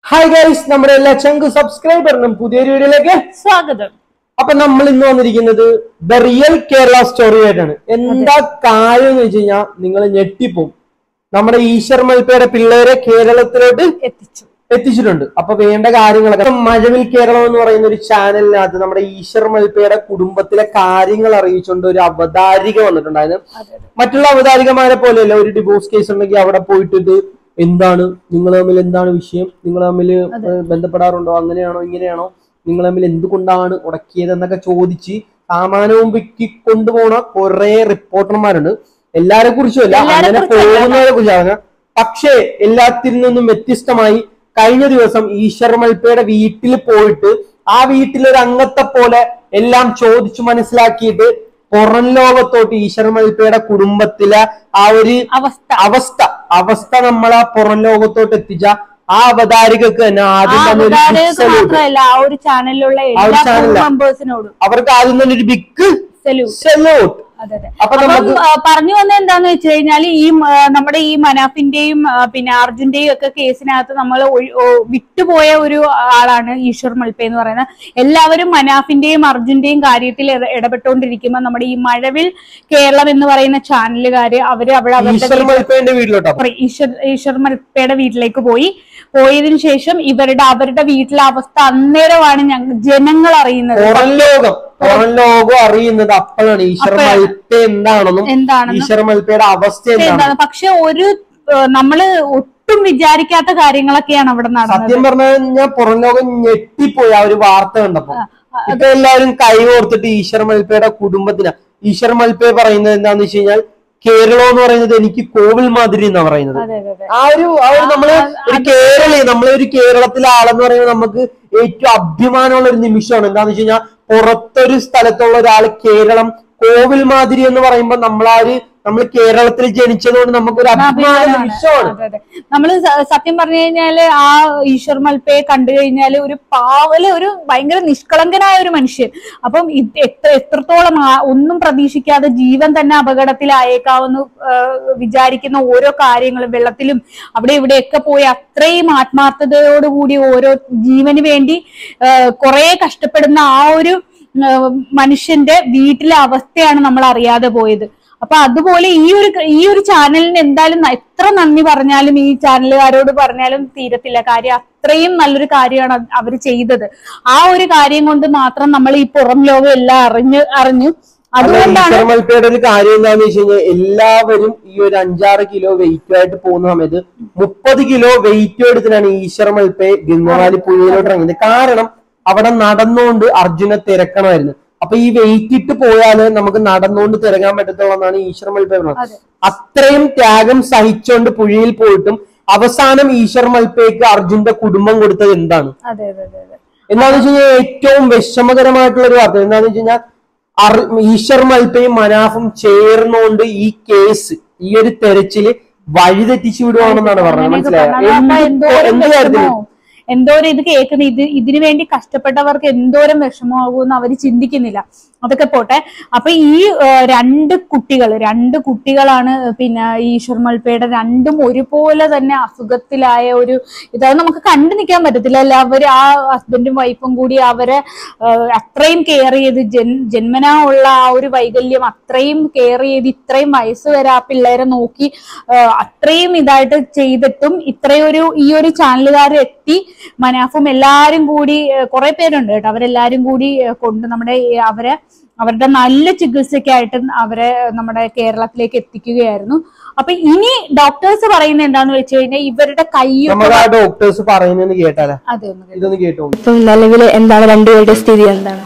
Hi guys നമ്മുടെ എല്ലാ ചങ്ക് സബ്സ്ക്രൈബറിനും പുതിയൊരു വീഡിയോയിലേക്ക് സ്വാഗതം അപ്പൊ നമ്മൾ ഇന്ന് വന്നിരിക്കുന്നത് ദ റിയൽ കേരള സ്റ്റോറി ആയിട്ടാണ് എന്താ കാര്യം എന്ന് വെച്ച് കഴിഞ്ഞാൽ നിങ്ങൾ ഞെട്ടിപ്പോവും നമ്മുടെ ഈശ്വർ മൽപ്പയുടെ പിള്ളേരെ കേരളത്തിലോട്ട് എത്തിച്ചു എത്തിച്ചിട്ടുണ്ട് അപ്പൊ വേണ്ട കാര്യങ്ങളൊക്കെ ഇപ്പം മഴവിൽ കേരളം എന്ന് പറയുന്ന ഒരു ചാനലിനകത്ത് നമ്മുടെ ഈശ്വർ മൽപ്പയുടെ കുടുംബത്തിലെ കാര്യങ്ങൾ അറിയിച്ചുകൊണ്ട് ഒരു അവതാരിക വന്നിട്ടുണ്ടായിരുന്നു അതെ അതെ മറ്റുള്ള അവതാരികമാരെ പോലെയല്ല ഒരു ഡിവോഴ്സ് കേസ് ഉണ്ടെങ്കിൽ അവിടെ പോയിട്ട് ഇത് എന്താണ് നിങ്ങൾ തമ്മിൽ എന്താണ് വിഷയം നിങ്ങൾ തമ്മിൽ ബന്ധപ്പെടാറുണ്ടോ അങ്ങനെയാണോ ഇങ്ങനെയാണോ നിങ്ങൾ തമ്മിൽ എന്തുകൊണ്ടാണ് ഉടക്കിയത് എന്നൊക്കെ ചോദിച്ച് സാമാനവും വിക്കി കൊണ്ടുപോണ കുറെ റിപ്പോർട്ടർമാരുണ്ട് എല്ലാരെ കുറിച്ചും അല്ല എല്ലാരെ അങ്ങനെ കുറിച്ചല്ല. പോകുന്നവരെ കുറിച്ചാണ് പക്ഷേ എല്ലാത്തിൽ നിന്നും വ്യത്യസ്തമായി കഴിഞ്ഞ ദിവസം ഈശ്വർ മൽപ്പയുടെ വീട്ടിൽ പോയിട്ട് ആ വീട്ടിലൊരു അംഗത്തെ പോലെ എല്ലാം ചോദിച്ചു മനസ്സിലാക്കിയിട്ട് പുറം ലോകത്തോട്ട് ഈശ്വർ മൽപ്പയുടെ കുടുംബത്തിലെ ആ ഒരു അവസ്ഥ അവസ്ഥ അവസ്ഥ നമ്മളെ പുറം ലോകത്തോട്ട് എത്തിച്ച ആ അവതാരികക്ക് തന്നെ ആ ആദ്യം തന്നെ ഒരു അവതാരകർക്ക് big salute. മാത്രമല്ല ആ ഒരു ചാനലിലുള്ള ആ ഒരു എല്ലാ channel ആ. മെമ്പേഴ്സിനോടും അവർക്ക് ആദ്യം തന്നെ ഒരു ബിഗ് സല്യൂട്ട് സെലൂട്ട് അതെ അതെ അപ്പൊ അപ്പം നമുക്ക് ആ, പറഞ്ഞു വന്നത് എന്താന്ന് വെച്ച് കഴിഞ്ഞാൽ ഈ ആ, നമ്മുടെ ഈ മനാഫിന്റെയും ആ, പിന്നെ അർജുന്റെയും ഒക്കെ കേസിനകത്ത് നമ്മൾ വിട്ടുപോയ ഒരു ആളാണ് ഈശ്വർ മൽപ്പ എന്ന് പറയുന്നത് എല്ലാവരും മനാഫിന്റെയും അർജുന്റെയും കാര്യത്തിൽ ഇട- ഇടപെട്ടുകൊണ്ടിരിക്കുമ്പോൾ നമ്മുടെ ഈ മഴവിൽ കേരളം എന്ന് പറയുന്ന ചാനലുകാര് അവര് അവിടെ അവരുടെ ഈശ്വർ മൽപ്പയുടെ വീട്ടിലോട്ടാ sorry, ഈശ്വർ ഈശ്വർ മൽപ്പയുടെ വീട്ടിലേക്ക് പോയി പോയതിനു ശേഷം ഇവരുടെ അവരുടെ വീട്ടിലെ അവസ്ഥ അന്നേരമാണ് ഞങ്ങൾ ജനങ്ങൾ അറിയുന്നത് പുറം ലോകം പുറം ലോകം അറിയുന്നത് അപ്പോഴാണ് ഈശ്വർ അപ്പോഴാണ്. മൽപ്പ എന്താണെന്നും എന്താണെന്ന് ഈശ്വർ മൽപ്പയുടെ അവസ്ഥ എന്താണ് എന്താണ് പക്ഷെ ഒരു ഏഹ്, നമ്മള് ഒട്ടും വിചാരിക്കാത്ത കാര്യങ്ങളൊക്കെയാണ് അവിടെ നടന്നത് സത്യം പറഞ്ഞു കഴിഞ്ഞാൽ പുറം ലോകം ഞെട്ടിപ്പോയി ആ ഒരു വാർത്ത കണ്ടപ്പോ ഇപ്പൊ എല്ലാവരും കൈ ഓർത്തിട്ട് ഈശ്വർ മൽപ്പയുടെ കുടുംബത്തിനാ ഈശ്വർ മൽപ്പയെ പറയുന്നത് എന്താന്ന് വെച്ച് കഴിഞ്ഞാൽ കേരളം എന്ന് പറയുന്നത് എനിക്ക് കോവിൽ മാതിരി എന്നാ പറയുന്നത് അതെ അതെ അതെ ആ ഒരു ആ ഒരു നമ്മള് ഒരു കേരളീയ നമ്മളെ ഒരു കേരളത്തിലെ ആളെന്ന് പറയുന്നത് നമുക്ക് ഏറ്റവും അഭിമാനമുള്ള ഒരു നിമിഷമാണ് എന്താന്ന് വെച്ച് കഴിഞ്ഞാൽ പുറത്തൊരു സ്ഥലത്തുള്ള ഒരാൾ കേരളം കോവിൽ മാതിരി എന്ന് പറയുമ്പോൾ നമ്മൾ ആ ഒരു നമ്മൾ കേരളത്തിൽ ജനിച്ചതുകൊണ്ട് നമുക്കൊരു അഭിമാന അഭിമാനമാണ്. നിമിഷമാണ് അതെ അതെ നമ്മള് സ- സത്യം പറഞ്ഞു കഴിഞ്ഞാല് ആ ഈശ്വർ മൽപ്പയെ കണ്ടു കഴിഞ്ഞാല് ഒരു പാവല് ഒരു ഭയങ്കര നിഷ്കളങ്കനായ ഒരു മനുഷ്യൻ അപ്പം ഇത് എത്ര എത്രത്തോളം ആ- ഒന്നും പ്രതീക്ഷിക്കാതെ ജീവൻ തന്നെ അപകടത്തിലായേക്കാവെന്ന് ഏഹ്, വിചാരിക്കുന്ന ഓരോ കാര്യങ്ങളും വെള്ളത്തിലും അവിടെ ഇവിടെയൊക്കെ പോയി അത്രയും ആത്മാർത്ഥതയോടുകൂടി ഓരോ ജീവന് വേണ്ടി കുറെ കഷ്ടപ്പെടുന്ന ആ ഒരു ഏഹ്, മനുഷ്യന്റെ വീട്ടിലെ അവസ്ഥയാണ് നമ്മൾ അറിയാതെ പോയത് അപ്പൊ അതുപോലെ ഈ ഒരു ഈ ഒരു ചാനലിന് എന്തായാലും ന- എത്ര നന്ദി പറഞ്ഞാലും ഈ ചാനലുകാരോട് പറഞ്ഞാലും തീരത്തില്ല കാര്യം അത്രയും നല്ലൊരു കാര്യമാണ് അവർ ചെയ്തത് ആ ഒരു കാര്യം കൊണ്ട് മാത്രം നമ്മൾ ഈ പുറം ലോകം എല്ലാം അറിഞ്ഞു അറിഞ്ഞു അതുകൊണ്ടാണ് ഈശ്വർ മൽപ്പയുടെ ഒരു കാര്യം എന്താന്ന് വെച്ച് കഴിഞ്ഞാൽ എല്ലാവരും ഈ ഒരു അഞ്ചാറ് കിലോ വെയിറ്റ് ആയിട്ട് പോകുന്ന സമയത്ത് മുപ്പത് കിലോ വെയിറ്റ് എടുത്തിട്ടാണ് ഈശ്വർ മൽപ്പയെ ഗംഗവാലി പുഴയിലോട്ട് ഇറങ്ങിയത് കാരണം അവിടെ നടന്നുകൊണ്ട് അർജുനെ തിരക്കണമായിരുന്നു അപ്പൊ ഈ വെയിറ്റ് ഇട്ട് പോയാല് നമുക്ക് നടന്നുകൊണ്ട് തിരക്കാൻ പറ്റത്തുള്ളൂ എന്നാണ് ഈശ്വർ മൽപ്പ പറഞ്ഞത് അതെ. അത്രയും ത്യാഗം സഹിച്ചുകൊണ്ട് പുഴയിൽ പോയിട്ടും അവസാനം ഈശ്വർ മൽപ്പയ്ക്ക് അർജുന്റെ കുടുംബം കൊടുത്തത് എന്താണ് അതെ അതെ അതെ അതെ എന്താന്ന് വെച്ച് കഴിഞ്ഞാൽ ഏറ്റവും വിഷമകരമായിട്ടുള്ള ഒരു വാർത്ത എന്താന്ന് വെച്ച് കഴിഞ്ഞാൽ അർ- ഈശ്വർ മൽപ്പയും മനാഫും ചേർന്നുകൊണ്ട് ഈ കേസ് ഈ ഒരു തെരച്ചില് വഴിതെറ്റിച്ചു വിടുവാണെന്നാണ് പറഞ്ഞത് അങ്ങനെയൊക്കെ മനസ്സിലായോ പറഞ്ഞാൽ അപ്പൊ എന്ത് എന്തോരം എന്ത് കാര്യത്തിലും വിഷമോ എന്തോരം ഇത് കേൾക്കുന്ന ഇത് ഇതിനു വേണ്ടി കഷ്ടപ്പെട്ടവർക്ക് എന്തോരം വിഷമമാകുമെന്ന് അവർ ചിന്തിക്കുന്നില്ല അതൊക്കെ പോട്ടെ അപ്പൊ ഈ ഏഹ്, രണ്ട് കുട്ടികൾ രണ്ട് കുട്ടികളാണ് പിന്നെ ഈശ്വർ മൽപ്പയുടെ രണ്ടും ഒരുപോലെ തന്നെ അസുഖത്തിലായ ഒരു ഇത് നമുക്ക് കണ്ടു നിൽക്കാൻ പറ്റത്തില്ല അല്ല അവര് ആ ഹസ്ബൻഡും വൈഫും കൂടി അവരെ ഏഹ്, അത്രയും കെയർ ചെയ്ത് ജൻ ജന്മനാ ഉള്ള ആ ഒരു വൈകല്യം അത്രയും കെയർ ചെയ്ത് ഇത്രയും വയസ്സ് വരെ ആ പിള്ളേരെ നോക്കി ഏഹ്, അത്രയും ഇതായിട്ട് ചെയ്തിട്ടും ഇത്രയും ഒരു ഈ ഒരു ചാനലുകാർ എത്തി മനാഫും എല്ലാരും കൂടി ഏഹ്, കുറെ പേരുണ്ട് കേട്ടോ അവരെല്ലാരും കൂടി ഏഹ്, കൊണ്ട് നമ്മുടെ ഈ അവരെ അവരുടെ നല്ല ചികിത്സയ്ക്കായിട്ട് അവരെ നമ്മുടെ കേരളത്തിലേക്ക് എത്തിക്കുകയായിരുന്നു അപ്പൊ ഇനി ഡോക്ടേഴ്സ് പറയുന്നത് എന്താന്ന് വെച്ച് കഴിഞ്ഞാൽ ഇവരുടെ കൈയൊക്കെ നമുക്ക് ആ ഡോക്ടേഴ്സ് പറയുന്നെന്ന് കേട്ടാലേ അതെ ഒന്ന് കേട്ടോ. ഇതൊന്ന് കേട്ടോ ഇപ്പം നിലവിൽ എന്താണ് രണ്ടുപേരുടെ സ്ഥിതി എന്താണ്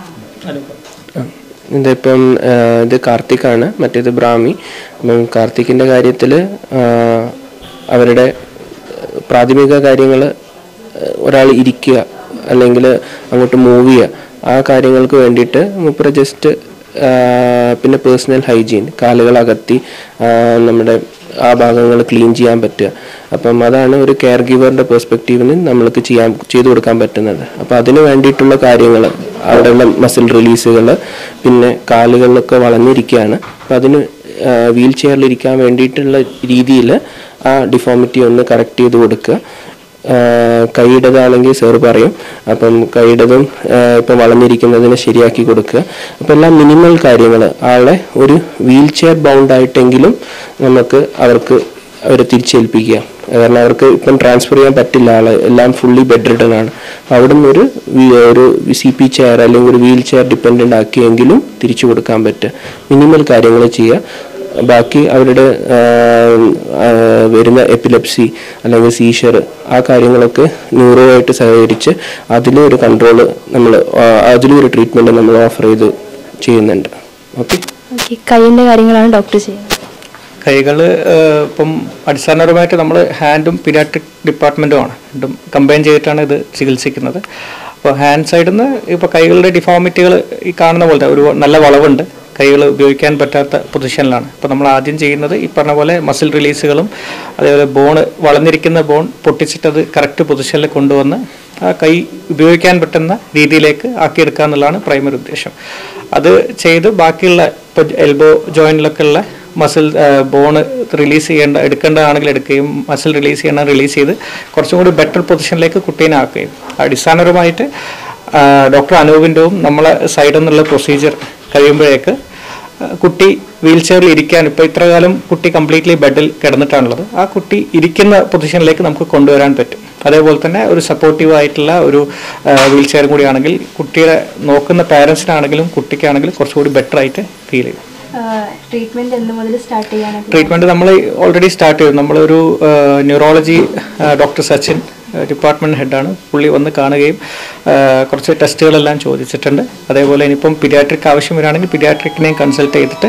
ഇതിപ്പം ആ, ഇത് കാർത്തിക്കാണ് മറ്റേത് ബ്രാഹ്മി അപ്പം കാർത്തിക്കിൻ്റെ കാര്യത്തിൽ അവരുടെ പ്രാഥമിക കാര്യങ്ങൾ ഒരാൾ ഇരിക്കുക അല്ലെങ്കിൽ അങ്ങോട്ട് മൂവ് ചെയ്യുക ആ കാര്യങ്ങൾക്ക് വേണ്ടിയിട്ട് മൂപ്പര ജസ്റ്റ് പിന്നെ പേഴ്സണൽ ഹൈജീൻ കാലുകൾ അകത്തി ആ, നമ്മുടെ ആ ഭാഗങ്ങൾ ക്ലീൻ ചെയ്യാൻ പറ്റുക അപ്പം അതാണ് ഒരു കെയർ ഗിവറിൻ്റെ പെർസ്പെക്റ്റീവിന് നമ്മൾക്ക് ചെയ്യാൻ ചെയ്തു കൊടുക്കാൻ പറ്റുന്നത് അപ്പം അതിന് വേണ്ടിയിട്ടുള്ള കാര്യങ്ങൾ അവിടെയുള്ള മസിൽ റിലീസുകൾ പിന്നെ കാലുകളിലൊക്കെ വളഞ്ഞിരിക്കുകയാണ് അപ്പം അതിന് വീൽ ചെയറിലിരിക്കാൻ വേണ്ടിയിട്ടുള്ള രീതിയിൽ ആ ഡിഫോമിറ്റി ഒന്ന് കറക്റ്റ് ചെയ്ത് കൊടുക്കുക ആ, കൈയിടതാണെങ്കിൽ സാർ പറയും അപ്പം കൈയിടതും ആ, ഇപ്പം വളഞ്ഞിരിക്കുന്നതിന് ശരിയാക്കി കൊടുക്കുക അപ്പം എല്ലാം മിനിമൽ കാര്യങ്ങൾ ആളെ ഒരു വീൽ ചെയർ ബൗണ്ട് ആയിട്ടെങ്കിലും നമുക്ക് അവർക്ക് അവരെ തിരിച്ചേൽപ്പിക്കുക കാരണം അവർക്ക് ഇപ്പം ട്രാൻസ്ഫർ ചെയ്യാൻ പറ്റില്ല ആള് എല്ലാം ഫുള്ളി ബെഡ് റിട്ടൺ ആണ് അപ്പം അവിടെ നിന്ന് ഒരു വി- ഒരു സി പി ചെയർ അല്ലെങ്കിൽ ഒരു വീൽ ചെയർ ഡിപ്പെൻഡൻ്റ് ആക്കിയെങ്കിലും തിരിച്ചു കൊടുക്കാൻ പറ്റുക മിനിമൽ കാര്യങ്ങൾ ചെയ്യുക ബാക്കി അവരുടെ ആ, ആ, വരുന്ന എപ്പിലെപ്സി അല്ലെങ്കിൽ സീഷർ ആ കാര്യങ്ങളൊക്കെ ന്യൂറോയായിട്ട് സഹകരിച്ച് അതിലൊരു കൺട്രോൾ നമ്മൾ അതിലും ഒരു ട്രീറ്റ്മെൻറ്റ് നമ്മൾ ഓഫർ ചെയ്ത് ചെയ്യുന്നുണ്ട് ഓക്കെ ഓക്കെ കൈയിൻ്റെ കാര്യങ്ങളാണ് ഡോക്ടർ ചെയ്യുന്നത് കൈകൾ ഇപ്പം അടിസ്ഥാനപരമായിട്ട് നമ്മൾ ഹാൻഡും പീഡിയാട്രിക് ഡിപ്പാർട്ട്മെൻറ്റുമാണ് രണ്ടും കമ്പൈൻ ചെയ്തിട്ടാണ് ഇത് ചികിത്സിക്കുന്നത് അപ്പോൾ ഹാൻഡ് സൈഡിൽ നിന്ന് ഇപ്പോൾ കൈകളുടെ ഡിഫോമിറ്റികൾ ഈ കാണുന്ന പോലത്തെ ഒരു നല്ല വളവുണ്ട് കൈകൾ ഉപയോഗിക്കാൻ പറ്റാത്ത പൊസിഷനിലാണ് അപ്പോൾ നമ്മൾ ആദ്യം ചെയ്യുന്നത് ഈ പറഞ്ഞ പോലെ മസിൽ റിലീസുകളും അതേപോലെ ബോണ് വളഞ്ഞിരിക്കുന്ന ബോൺ പൊട്ടിച്ചിട്ട് അത് കറക്റ്റ് പൊസിഷനിൽ കൊണ്ടുവന്ന് ആ കൈ ഉപയോഗിക്കാൻ പറ്റുന്ന രീതിയിലേക്ക് ആക്കിയെടുക്കുക എന്നുള്ളതാണ് പ്രൈമറി ഉദ്ദേശം അത് ചെയ്ത് ബാക്കിയുള്ള ഇപ്പോൾ എൽബോ ജോയിൻറ്റിലൊക്കെ ഉള്ള മസിൽ ബോണ് റിലീസ് ചെയ്യേണ്ട എടുക്കേണ്ടതാണെങ്കിൽ എടുക്കുകയും മസിൽ റിലീസ് ചെയ്യണം റിലീസ് ചെയ്ത് കുറച്ചും കൂടി ബെറ്റർ പൊസിഷനിലേക്ക് കുട്ടീനെ ആക്കുകയും അടിസ്ഥാനപരമായിട്ട് ഡോക്ടർ അനൂപിൻ്റെവും നമ്മളെ സൈഡിൽ നിന്നുള്ള പ്രൊസീജിയർ കഴിയുമ്പോഴേക്ക് ആ, കുട്ടി വീൽ ചെയറിൽ ഇരിക്കാൻ ഇപ്പോൾ ഇത്ര കാലം കുട്ടി കംപ്ലീറ്റ്ലി ബെഡിൽ കിടന്നിട്ടാണുള്ളത് ആ കുട്ടി ഇരിക്കുന്ന പൊസിഷനിലേക്ക് നമുക്ക് കൊണ്ടുവരാൻ പറ്റും അതേപോലെ തന്നെ ഒരു സപ്പോർട്ടീവ് ആയിട്ടുള്ള ഒരു വീൽ ചെയർ കൂടിയാണെങ്കിൽ കുട്ടിയെ നോക്കുന്ന പാരൻസിനാണെങ്കിലും കുട്ടിക്കാണെങ്കിലും കുറച്ചുകൂടി ബെറ്റർ ആയിട്ട് ഫീൽ ചെയ്യും ട്രീറ്റ്മെന്റ് എന്ന് മുതൽ സ്റ്റാർട്ട് ചെയ്യാനൊക്കെ ട്രീറ്റ്മെന്റ് നമ്മൾ ഓൾറെഡി സ്റ്റാർട്ട് ചെയ്തു നമ്മളൊരു ന്യൂറോളജി ഡോക്ടർ സച്ചിൻ ഡിപ്പാർട്ട്മെന്റ് ഹെഡാണ് പുള്ളി വന്ന് കാണുകയും ആ, കുറച്ച് ടെസ്റ്റുകളെല്ലാം ചോദിച്ചിട്ടുണ്ട് അതേപോലെ ഇനിയിപ്പം പിഡിയാട്രിക് ആവശ്യം വരികയാണെങ്കിൽ പിഡിയാട്രിക്കിനെയും കൺസൾട്ട് ചെയ്തിട്ട്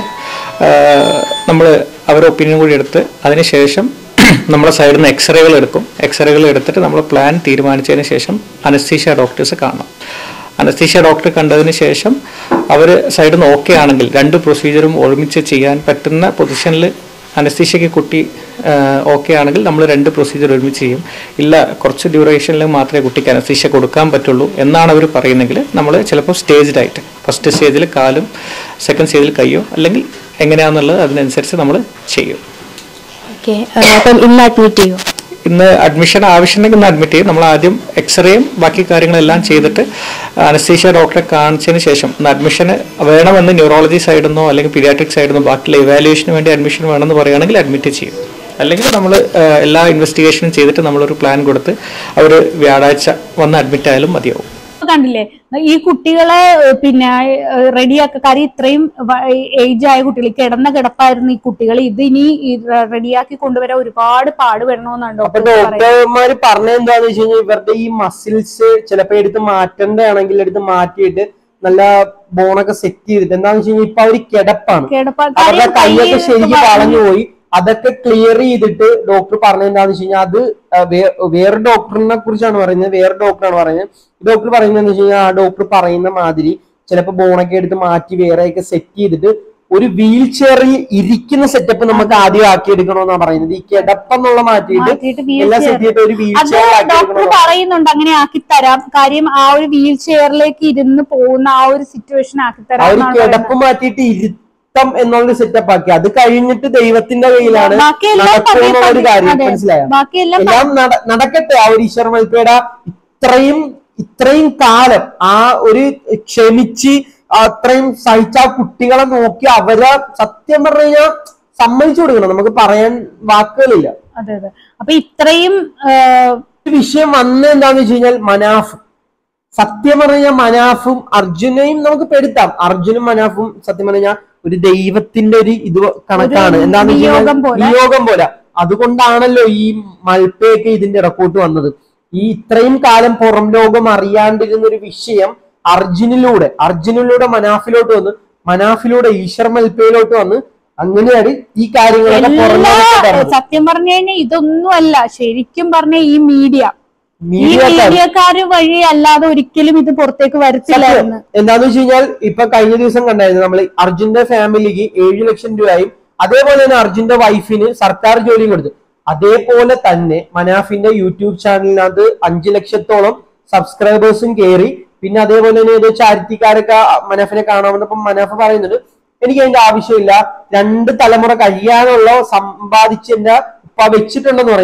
നമ്മൾ അവരുടെ ഒപ്പീനിയൻ കൂടി എടുത്ത് അതിനുശേഷം നമ്മുടെ സൈഡിൽ നിന്ന് എക്സ്റേകൾ എടുക്കും എക്സ്റേകൾ എടുത്തിട്ട് നമ്മൾ പ്ലാൻ തീരുമാനിച്ചതിന് ശേഷം അനസ്തീഷ്യ ഡോക്ടേഴ്സ് കാണണം അനസ്തീഷ്യ ഡോക്ടർ കണ്ടതിന് ശേഷം അവർ സൈഡിൽ നിന്ന് ഓക്കെ ആണെങ്കിൽ രണ്ട് പ്രൊസീജിയറും ഒരുമിച്ച് ചെയ്യാൻ പറ്റുന്ന പൊസിഷനിൽ അനസ്തീഷ്യക്ക് കുട്ടി ഓക്കെ ആണെങ്കിൽ നമ്മൾ രണ്ട് പ്രൊസീജിയർ ഒരുമിച്ച് ചെയ്യും ഇല്ല കുറച്ച് ഡ്യൂറേഷനിൽ മാത്രമേ കുട്ടിക്ക് അനസ്തീഷ്യ കൊടുക്കാൻ പറ്റുള്ളൂ എന്നാണ് അവർ പറയുന്നെങ്കിൽ നമ്മൾ ചിലപ്പോൾ സ്റ്റേജ്ഡ് ആയിട്ട് ഫസ്റ്റ് സ്റ്റേജിൽ കാലും സെക്കൻഡ് സ്റ്റേജിൽ കൈയോ അല്ലെങ്കിൽ എങ്ങനെയാണെന്നുള്ളത് അതിനനുസരിച്ച് നമ്മൾ ചെയ്യും ഓക്കെ അപ്പം ഇന്ന് അഡ്മിറ്റ് ചെയ്യും ഇന്ന് അഡ്മിഷൻ ആവശ്യമുണ്ടെങ്കിൽ ഇന്ന് അഡ്മിറ്റ് ചെയ്യും നമ്മൾ ആദ്യം എക്സ്റേയും ബാക്കി കാര്യങ്ങളെല്ലാം ചെയ്തിട്ട് അനസ്തീഷ്യ ഡോക്ടറെ കാണിച്ചതിന് ശേഷം ഇന്ന് അഡ്മിഷന് വേണമെന്ന് ന്യൂറോളജി സൈഡിൽ നിന്നോ അല്ലെങ്കിൽ പീഡിയാട്രിക് സൈഡിൽ നിന്നോ ബാക്കിയുള്ള ഇവാലുവേഷന് വേണ്ടി അഡ്മിഷൻ വേണമെന്ന് പറയുകയാണെങ്കിൽ അഡ്മിറ്റ് ചെയ്യും അല്ലെങ്കിൽ നമ്മൾ എല്ലാ ഇൻവെസ്റ്റിഗേഷനും ചെയ്തിട്ട് നമ്മളൊരു പ്ലാൻ കൊടുത്ത് അവർ വ്യാഴാഴ്ച വന്ന് അഡ്മിറ്റ് ആയാലും മതിയാവും കണ്ടില്ലേ ഈ കുട്ടികളെ ഏഹ്, പിന്നെ റെഡിയാക്ക കാര്യം ഇത്രയും ഏജ് ആയ കുട്ടികൾ ഈ കിടന്ന കിടപ്പായിരുന്നു ഈ കുട്ടികൾ ഇത് ഇനി റെഡിയാക്കി കൊണ്ടുവരാൻ ഒരുപാട് പാടുപെടണമെന്നാണ് അപ്പൊ ഡോക്ടർ പറയുന്നത് ഡോക്ടർമാര് പറഞ്ഞ എന്താന്ന് വെച്ച് കഴിഞ്ഞാൽ ഇവരുടെ ഈ മസിൽസ് ചിലപ്പോ എടുത്ത് മാറ്റേണ്ടതാണെങ്കിൽ എടുത്ത് മാറ്റിയിട്ട് നല്ല ബോണൊക്കെ സെറ്റ് ചെയ്തിട്ട് എന്താന്ന് വെച്ച് കഴിഞ്ഞാൽ ഇപ്പൊ അവര് കിടപ്പാണ് കിടപ്പാ അവരുടെ കാര്യം കൈയൊക്കെ കയ്യൊക്കെ ശരിക്കും വളഞ്ഞു. കളഞ്ഞു പോയി അതൊക്കെ ക്ലിയർ ചെയ്തിട്ട് ഡോക്ടർ പറഞ്ഞത് എന്താന്ന് വെച്ച് കഴിഞ്ഞാൽ അത് ആ, വേ- വേറെ ഡോക്ടറിനെ കുറിച്ചാണ് പറയുന്നത് വേറെ ഡോക്ടറാണ് പറയുന്നത് ഡോക്ടർ പറയുന്നത് വെച്ച് കഴിഞ്ഞാൽ ആ ഡോക്ടർ പറയുന്ന മാതിരി ചിലപ്പോ ബോണൊക്കെ എടുത്ത് മാറ്റി വേറെയൊക്കെ സെറ്റ് ചെയ്തിട്ട് ഒരു വീൽ ചെയറിൽ ഇരിക്കുന്ന സെറ്റപ്പ് നമുക്ക് ആദ്യം ആക്കി എടുക്കണമെന്നാണ് പറയുന്നത് ഈ കിടപ്പെന്നുള്ള മാറ്റിയിട്ട് മാറ്റിയിട്ട് wheel എല്ലാം chair. സെറ്റ് ചെയ്തിട്ട് ഒരു വീൽ അത് ചെയർ ആക്കി ഡോക്ടർ എടുക്കണം പറയുന്നുണ്ട് അങ്ങനെ ആക്കി തരാം കാര്യം ആ ഒരു വീൽ ചെയറിലേക്ക് ഇരുന്ന് പോകുന്ന ആ ഒരു സിറ്റുവേഷൻ ആക്കി ആ തരാം ഒരു എന്നാണ് കിടപ്പ് പറയുന്നത്. മാറ്റിയിട്ട് ഇരുത്തം എന്നുള്ള സെറ്റപ്പ് ആക്കി അത് കഴിഞ്ഞിട്ട് ദൈവത്തിന്റെ കയ്യിലാണ് ബാക്കിയെല്ലാം നടക്കുമെന്നുള്ള ഒരു പതിയെ കാര്യം അതെ. മനസ്സിലായോ ബാക്കിയെല്ലാം എല്ലാം നട- നടക്കട്ടെ ആ ഒരു ഈശ്വര മൽപ്പയുടെ ഇത്രയും ഇത്രയും കാലം ആ ഒരു ക്ഷമിച്ച് അത്രയും സഹിച്ച ആ കുട്ടികളെ നോക്കി അവരെ സത്യം പറഞ്ഞു കഴിഞ്ഞാൽ സമ്മതിച്ചു കൊടുക്കണം നമുക്ക് പറയാൻ വാക്കുകളില്ല അതെ അതെ അപ്പൊ ഇത്രയും ഏഹ്, ഒരു വിഷയം വന്നത് എന്താന്ന് വെച്ച് കഴിഞ്ഞാൽ മനാഫ് സത്യം പറഞ്ഞാൽ മനാഫും അർജുനെയും നമുക്ക് പെടുത്താം അർജുനും മനാഫും സത്യം പറഞ്ഞാൽ ഒരു ദൈവത്തിന്റെ ഒരു ഇത് കണക്കാണ് ഒരു എന്താന്ന് വെച്ച് നിയോഗം കഴിഞ്ഞാൽ പോലെ. നിയോഗം പോലെ അതുകൊണ്ടാണല്ലോ ഈ മൽപ്പയൊക്കെ ഇതിന്റെ ഇടക്കോട്ട് വന്നത് ഈ ഇത്രയും കാലം പുറം ലോകം അറിയാണ്ടിരുന്ന ഒരു വിഷയം അർജുനിലൂടെ അർജുനിലൂടെ മനാഫിലോട്ട് വന്ന് മനാഫിലൂടെ ഈശ്വർ മൽപ്പയിലോട്ട് വന്ന് അങ്ങനെയാണ് ഈ കാര്യങ്ങളൊക്കെ പുറം എല്ലാ ലോകത്ത് പറഞ്ഞത് സത്യം പറഞ്ഞു കഴിഞ്ഞാൽ ഇതൊന്നും അല്ല ശരിക്കും പറഞ്ഞ ഈ മീഡിയ ഈ മീഡിയക്കാർ മീഡിയക്കാര് വഴി അല്ലാതെ ഒരിക്കലും ഇത് പുറത്തേക്ക് വരത്തില്ലായിരുന്നു സത്യം. എന്താന്ന് വെച്ച് കഴിഞ്ഞാൽ ഇപ്പൊ കഴിഞ്ഞ ദിവസം കണ്ടായിരുന്നു നമ്മൾ അർജുന്റെ ഫാമിലിക്ക് ഏഴു ലക്ഷം രൂപയും അതേപോലെ തന്നെ അർജുന്റെ വൈഫിന് സർക്കാർ ജോലിയും കൊടുത്തു അതേപോലെ തന്നെ മനാഫിന്റെ യൂട്യൂബ് ചാനലിനകത്ത് അഞ്ചു ലക്ഷത്തോളം സബ്സ്ക്രൈബേഴ്സും കയറി പിന്നെ അതേപോലെ തന്നെ ഏതോ ചാരിറ്റിക്കാരൊക്കെ മനാഫിനെ കാണാൻ വന്നപ്പോ മനാഫ് പറയുന്നുണ്ട് എനിക്ക് അതിന്റെ ആവശ്യമില്ല രണ്ട് തലമുറ കഴിയാനുള്ള സമ്പാദിച്ച് എന്റെ ഉപ്പ വെച്ചിട്ടുണ്ടെന്ന് പറയുന്നുണ്ട്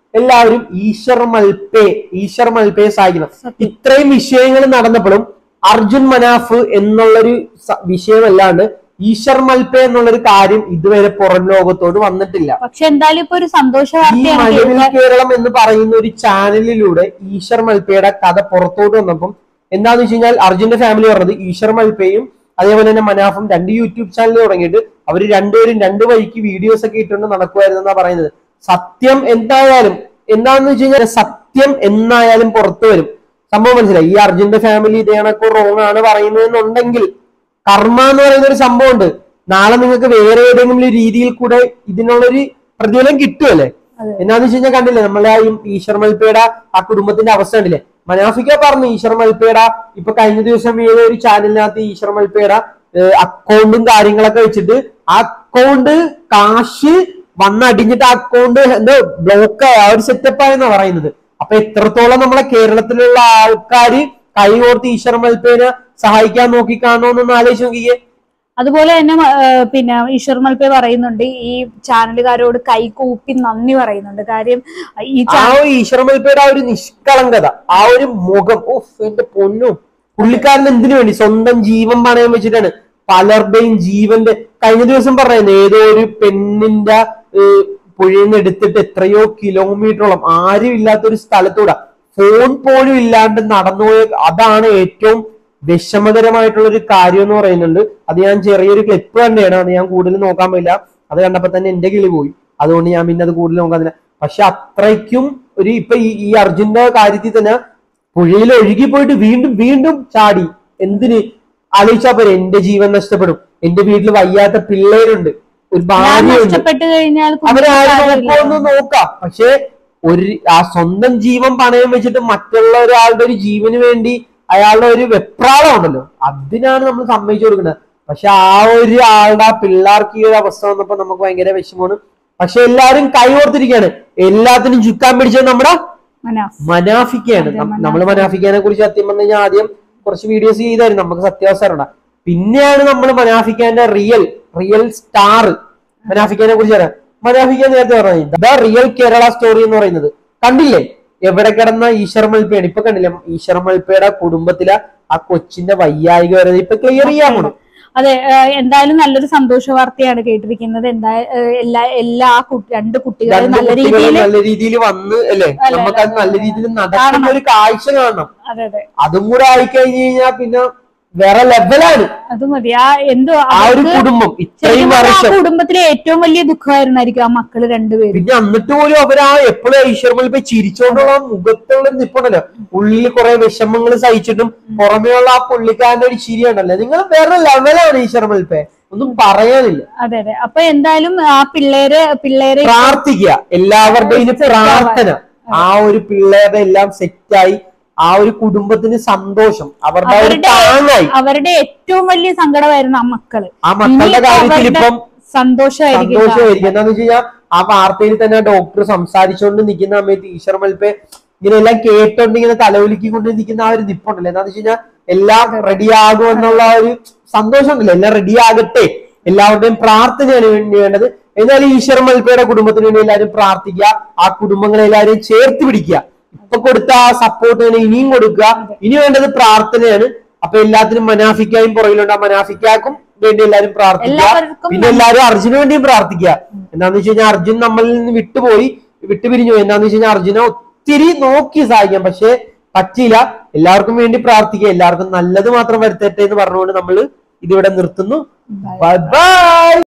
എല്ലാവരും ഈശ്വർ മൽപേ ഈശ്വർ മൽപയെ സഹായിക്കണം ഇത്രയും വിഷയങ്ങൾ നടന്നപ്പോഴും അർജുൻ മനാഫ് എന്നുള്ളൊരു സ- വിഷയമല്ലാണ്ട് ഈശ്വർ മൽപേ എന്നുള്ളൊരു കാര്യം ഇതുവരെ പുറം ലോകത്തോട് വന്നിട്ടില്ല പക്ഷെ എന്തായാലും ഇപ്പൊ ഒരു സന്തോഷ ഈ വാർത്തയാണ് മഴവിൽ കേൾക്കാൻ- കേരളം എന്ന് പറയുന്ന ഒരു ചാനലിലൂടെ ഈശ്വർ മൽപ്പയുടെ കഥ പുറത്തോട്ട് വന്നപ്പം എന്താന്ന് വെച്ച് കഴിഞ്ഞാൽ അർജുന്റെ ഫാമിലി പറഞ്ഞത് ഈശ്വർ മൽപ്പയും അതേപോലെ തന്നെ മനാഫും രണ്ട് യൂട്യൂബ് ചാനൽ തുടങ്ങിയിട്ട് അവർ രണ്ടുപേരും രണ്ട് വഴിക്ക് വീഡിയോസ് ഒക്കെ ഇട്ടുകൊണ്ട് നടക്കുമായിരുന്നെന്നാ പറയുന്നത് സത്യം എന്തായാലും എന്താന്ന് വെച്ച് കഴിഞ്ഞാൽ സത്യം എന്നായാലും പുറത്തു വരും സംഭവം മനസ്സിലായി ഈ അർജുന്റെ ഫാമിലി ഇതേ കണക്ക് റോങ് ആണ് പറയുന്നതെന്നുണ്ടെങ്കിൽ കർമ്മ എന്ന് പറയുന്ന ഒരു സംഭവം ഉണ്ട് നാളെ നിങ്ങൾക്ക് വേറെ ഏതെങ്കിലും ഒരു രീതിയിൽ കൂടെ ഇതിനുള്ളൊരു പ്രതിഫലം കിട്ടുമല്ലേ എന്നാന്ന് വെച്ച് കഴിഞ്ഞാൽ കണ്ടില്ലേ നമ്മളെ ഈ ഈശ്വർ മൽപ്പയുടെ ആ കുടുംബത്തിന്റെ അവസ്ഥ കണ്ടില്ലേ മനാഫിക്ക പറഞ്ഞു ഈശ്വർ മൽപ്പയുടെ ഇപ്പൊ കഴിഞ്ഞ ദിവസം ഏതോ ഒരു ചാനലിനകത്ത് ഈശ്വർ മൽപ്പയുടെ അക്കൗണ്ടും കാര്യങ്ങളൊക്കെ വെച്ചിട്ട് ആ അക്കൗണ്ട് കാശ് വന്നടിഞ്ഞിട്ട് ആ അക്കൗണ്ട് എന്തോ ബ്ലോക്ക് ആയ ആ ഒരു സെറ്റപ്പ് ആയെന്നാ പറയുന്നത് അപ്പൊ എത്രത്തോളം നമ്മളെ കേരളത്തിലുള്ള ആൾക്കാര് കൈ കോർത്ത് ഈശ്വർ മൽപ്പേനെ സഹായിക്കാൻ നോക്കി കാണുമെന്നൊന്ന് ആലോചിച്ച് നോക്കിക്കേ അതുപോലെ തന്നെ ആ, പിന്നെ ഈശ്വർ മൽപ്പെ പറയുന്നുണ്ട് ഈ ചാനലുകാരോട് കൈ കൂപ്പി നന്ദി പറയുന്നുണ്ട് കാര്യം ഈ ആ ചാനൽ ഒരു ഈശ്വര മൽപ്പയുടെ ആ ഒരു നിഷ്കളങ്കത ആ ഒരു മുഖം ഓഫ് എന്റെ പൊന്നു പുള്ളിക്കാരൻ എന്തിനു വേണ്ടി സ്വന്തം ജീവൻ പണയം വെച്ചിട്ടാണ് പലരുടെയും ജീവന്റെ കഴിഞ്ഞ ദിവസം പറയുന്നത് ഏതോ ഒരു പെണ്ണിന്റെ ഏഹ്, പുഴയിൽ നിന്ന് എടുത്തിട്ട് എത്രയോ കിലോമീറ്ററോളം ആരും ഇല്ലാത്ത ഒരു സ്ഥലത്തൂടെ ഫോൺ പോലും ഇല്ലാണ്ട് നടന്നുപോയ അതാണ് ഏറ്റവും വിഷമകരമായിട്ടുള്ള ഒരു കാര്യം എന്ന് പറയുന്നുണ്ട് അത് ഞാൻ ചെറിയൊരു ക്ലിപ്പ് തന്നെയാണ് അത് ഞാൻ കൂടുതൽ നോക്കാൻ പറ്റില്ല അത് കണ്ടപ്പോ തന്നെ എന്റെ കിളി പോയി അതുകൊണ്ട് ഞാൻ പിന്നെ അത് കൂടുതൽ നോക്കാതില്ല പക്ഷെ അത്രയ്ക്കും ഒരു ഇപ്പൊ ഈ ഈ അർജുന്റെ കാര്യത്തിൽ തന്നെ പുഴയിൽ ഒഴുകി പോയിട്ട് വീണ്ടും വീണ്ടും ചാടി എന്തിന് ആലോചിച്ചാ പോരെ എന്റെ ജീവൻ നഷ്ടപ്പെടും എന്റെ വീട്ടിൽ വയ്യാത്ത പിള്ളേരുണ്ട് ഒരു ഞാൻ ഭാര്യയുണ്ട് നഷ്ടപ്പെട്ടു കഴിഞ്ഞാൽ അവരാരും കുഞ്ഞിന് നോക്കുമെന്ന് നോക്കാം പക്ഷെ ഒരു ആ സ്വന്തം ജീവൻ പണയം വെച്ചിട്ട് മറ്റുള്ള ഒരാളുടെ ഒരു ജീവന് വേണ്ടി അയാളുടെ ഒരു വെപ്രാളം ഉണ്ടല്ലോ അതിനാണ് നമ്മൾ സമ്മതിച്ചു കൊടുക്കുന്നത് പക്ഷെ ആ ഒരു ആളുടെ ആ പിള്ളേർക്ക് ഈ ഒരു അവസ്ഥ വന്നപ്പോ നമുക്ക് ഭയങ്കര വിഷമമാണ് പക്ഷെ എല്ലാരും കൈ ഓർത്തിരിക്കുകയാണ് എല്ലാത്തിനും ചുക്കാൻ പിടിച്ചത് നമ്മുടെ മനാഫ് മനാഫിക്കയാണ് നമ്മൾ മനാഫിക്കാനെ കുറിച്ച് സത്യം പറഞ്ഞു കഴിഞ്ഞാൽ ആദ്യം കുറച്ച് വീഡിയോസ് ചെയ്തായിരുന്നു നമുക്ക് സത്യാവസ്ഥ അറിയണ്ട പിന്നെയാണ് നമ്മൾ മനാഫിക്കാന്റെ റിയൽ റിയൽ സ്റ്റാർ മനാഫിക്കാനെ കുറിച്ച് അറിയാം മനാഫിക്കാൻ നേരത്തെ പറഞ്ഞത് ദ റിയൽ കേരള സ്റ്റോറി എന്ന് പറയുന്നത് കണ്ടില്ലേ എവിടെ കിടന്ന ഈശ്വർ മൽപ്പയാണ് ഇപ്പൊ കണ്ടില്ലേ ഈശ്വർ മൽപ്പയുടെ കുടുംബത്തിലെ ആ കൊച്ചിന്റെ വയ്യായിക വരുന്നത് ഇപ്പൊ ക്ലിയർ ചെയ്യാൻ പോണു അതെ ആ, എന്തായാലും നല്ലൊരു സന്തോഷ വാർത്തയാണ് കേട്ടിരിക്കുന്നത് എന്താ ആ, എല്ലാ എല്ലാ ആ കു- രണ്ട് കുട്ടികളും രണ്ട് നല്ല കുട്ടികളും രീതിയിൽ നല്ല രീതിയിൽ വന്ന് അല്ലേ അല്ല, നമുക്ക് അത് നല്ല രീതിയിൽ നടക്കുന്ന കാണണം. ഒരു കാഴ്ച കാണണം അതെ അതെ അതും കൂടെ ആയിക്കഴിഞ്ഞു കഴിഞ്ഞാൽ പിന്നെ വേറെ ലെവലാണ് അത് മതി ആ എന്തോ ആ ഒരു അവർക്ക് കുടുംബം ശരിക്കും ഇത്രയും പറഞ്ഞാൽ ആ വർഷം കുടുംബത്തിലെ ഏറ്റവും വലിയ ദുഃഖമായിരുന്നായിരിക്കും ആ മക്കള് രണ്ടുപേരും പിന്നെ എന്നിട്ട് പോലും അവർ ആ എപ്പോഴും ഈശ്വരമൽ ഇപ്പൊ ചിരിച്ചോണ്ടുള്ള ആ മുഖത്തുള്ള ഒരു നിപ്പുണ്ടല്ലോ ഉള്ളിൽ കുറെ വിഷമങ്ങൾ സഹിച്ചിട്ടും പുറമേയുള്ള ആ പുള്ളിക്കാരന്റെ ഒരു ചിരി ഉണ്ടല്ലോ നിങ്ങൾ വേറെ ലെവലാണ് ഈശ്വരമൽപ്പെ ഒന്നും പറയാനില്ല അതെ അതെ അപ്പൊ എന്തായാലും ആ പിള്ളേര് പിള്ളേരെ പ്രാർത്ഥിക്കുക എല്ലാവരുടെയും Set ആവാൻ. പ്രാർത്ഥന ആ ഒരു പിള്ളേരുടെ എല്ലാം സെറ്റായി ആ ഒരു കുടുംബത്തിന് സന്തോഷം അവരുടെ ആ ഒരു അവരുടെ താങ്ങായി അവരുടെ ഏറ്റവും വലിയ സങ്കടമായിരുന്നു ആ മക്കള് ആ മക്കളുടെ ഇനിയിപ്പോ കാര്യത്തിൽ അവരുടെ ഇപ്പം സന്തോഷമായിരിക്കും സന്തോഷമായിരിക്കും എന്താന്ന് വെച്ച് കഴിഞ്ഞാൽ ആ വാർത്തയിൽ തന്നെ ഡോക്ടർ സംസാരിച്ചുകൊണ്ട് നിൽക്കുന്ന സമയത്ത് ഈശ്വർ മൽപ്പെ ഇങ്ങനെ എല്ലാം കേട്ടോണ്ട് ഇങ്ങനെ തലവലിക്കൊണ്ട് നിൽക്കുന്ന ആ ഒരു നിപ്പുണ്ടല്ലോ എന്താന്ന് വെച്ച് കഴിഞ്ഞാൽ എല്ലാം റെഡി ആകും എന്നുള്ള ആ ഒരു സന്തോഷം ഉണ്ടല്ലോ എല്ലാം റെഡി ആകട്ടെ എല്ലാവരുടെയും പ്രാർത്ഥനയാണ് വേണ്ടി വേണ്ടത് എന്നാലും ഈശ്വർ മൽപ്പയുടെ കുടുംബത്തിന് വേണ്ടി എല്ലാവരും പ്രാർത്ഥിക്കുക ആ കുടുംബങ്ങളെ എല്ലാവരും ചേർത്ത് പിടിക്കുക ഇപ്പൊ കൊടുത്ത ആ സപ്പോർട്ട് തന്നെ ഇനിയും കൊടുക്കുക ഇനി വേണ്ടത് പ്രാർത്ഥനയാണ് അപ്പൊ എല്ലാത്തിനും മനാഫിക്കായും പുറകിലുണ്ട് ആ മനാഫിക്കാക്കും വേണ്ടി എല്ലാവരും പ്രാർത്ഥിക്കുക എല്ലാവർക്കും പിന്നെ എല്ലാവരും അർജുന് വേണ്ടിയും പ്രാർത്ഥിക്കുക എന്താന്ന് വെച്ച് കഴിഞ്ഞാൽ അർജുൻ നമ്മളിൽ നിന്ന് വിട്ടുപോയി വിട്ടുപിരിഞ്ഞു പോയി എന്താന്ന് വെച്ച് കഴിഞ്ഞാൽ അർജുനെ ഒത്തിരി നോക്കി സഹായിക്കാം പക്ഷെ പറ്റിയില്ല എല്ലാവർക്കും വേണ്ടി പ്രാർത്ഥിക്കുക എല്ലാവർക്കും നല്ലത് മാത്രം വരുത്തട്ടെ എന്ന് പറഞ്ഞുകൊണ്ട് നമ്മൾ ഇതിവിടെ നിർത്തുന്നു ബൈ ബൈ